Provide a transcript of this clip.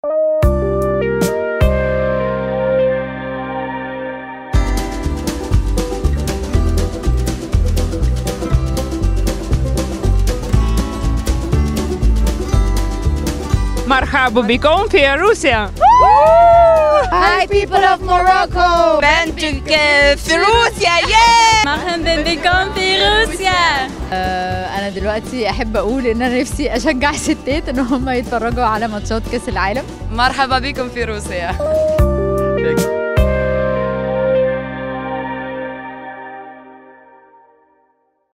مرحبا بكم في روسيا Hi people of Morocco بنتك في روسيا ياه مرحبا بكم في روسيا انا دلوقتي احب اقول ان انا نفسي اشجع الستات ان هم يتفرجوا على ماتشات كاس العالم مرحبا بكم في روسيا